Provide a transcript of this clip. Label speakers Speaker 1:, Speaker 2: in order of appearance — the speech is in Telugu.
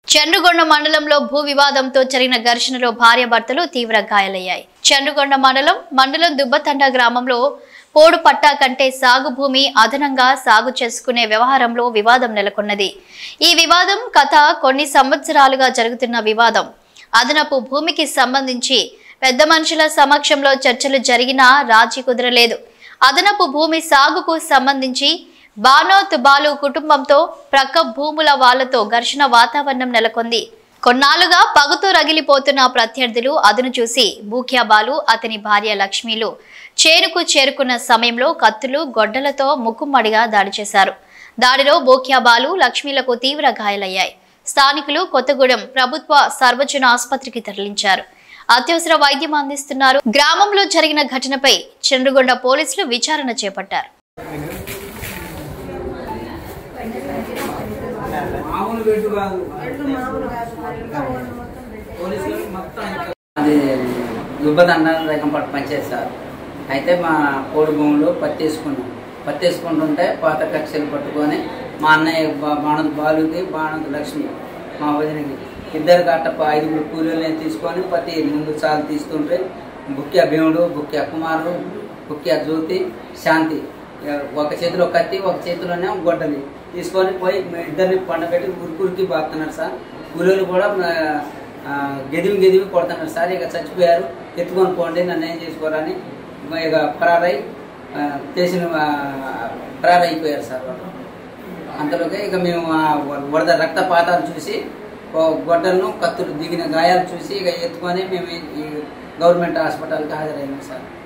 Speaker 1: చండ్రుగొండ మండలంలో భూ వివాదంతో జరిగిన ఘర్షణలో భార్యాభర్తలు తీవ్ర గాయాలయ్యాయి చండ్రుగొండ మండలం మండలం దుబ్బతండ గ్రామంలో పోడు పట్టా కంటే సాగు భూమి అదనంగా సాగు చేసుకునే వ్యవహారంలో వివాదం నెలకొన్నది ఈ వివాదం కథ కొన్ని సంవత్సరాలుగా జరుగుతున్న వివాదం అదనపు భూమికి సంబంధించి పెద్ద మనుషుల సమక్షంలో చర్చలు జరిగినా రాజీ కుదరలేదు అదనపు భూమి సాగుకు సంబంధించి బానోత్ బాలు కుటుంబంతో ప్రక్క భూముల వాళ్లతో ఘర్షణ వాతావరణం నెలకొంది కొన్నాళ్లుగా పగతో రగిలిపోతున్న ప్రత్యర్థులు అదును చూసి బూక్యా బాలు అతని భార్య లక్ష్మిలు చేరుకు చేరుకున్న సమయంలో కత్తులు గొడ్డలతో ముక్కుమ్మడిగా దాడి చేశారు దాడిలో బూక్యా బాలు లక్ష్మిలకు తీవ్ర గాయాలయ్యాయి స్థానికులు కొత్తగూడెం ప్రభుత్వ సర్వజన ఆసుపత్రికి తరలించారు అత్యవసర వైద్యం అందిస్తున్నారు గ్రామంలో జరిగిన ఘటనపై చంద్రగొండ పోలీసులు విచారణ చేపట్టారు
Speaker 2: మామూలు బెడ్ కాదు పోలీసులు మొత్తం ఇంకా
Speaker 3: అది దుబ్బదండ రేకంపట్టు పంచాయతీ సార్ అయితే మా కోడి భూములు పత్తి వేసుకున్నాం పత్తి వేసుకుంటుంటే పాత కక్షలు పట్టుకొని మా అన్నయ్య బా- బాణద్ బాలుకి బాణద్ లక్ష్మి మా వదినకి ఇద్దరు గట్ట ప- ఐదుగురు కూలీలని తీసుకొని పత్తి ముందు సాలు తీస్తుంటే బుక్యా భీముడు బుక్యా కుమారుడు బుక్యా జ్యోతి శాంతి ఇక ఒక చేతిలో కత్తి ఒక చేతిలోనే గొడ్డలి తీసుకొని పోయి మీ ఇద్దరిని పండబెట్టి ఉరికి బాగుతున్నారు సార్ కూలీలు కూడా ఆ, ఆ, గెదిమి గెదిమి కొడుతున్నారు సార్ ఇక చచ్చిపోయారు ఎత్తుకొని పోండి నన్ను ఏం చేసుకోరని ఇక పరారై ఆ, చేసిన ఆ, పరారైపోయారు సార్ వాళ్ళు అంతలోకే ఇక మేము ఆ వరద రక్తపాతాలు చూసి ఓ గొడ్డలను కత్తులు దిగిన గాయాలు చూసి ఇక ఎత్తుకొని మేము ఈ- ఈ గవర్నమెంట్ హాస్పిటల్కి హాజరైనాం సార్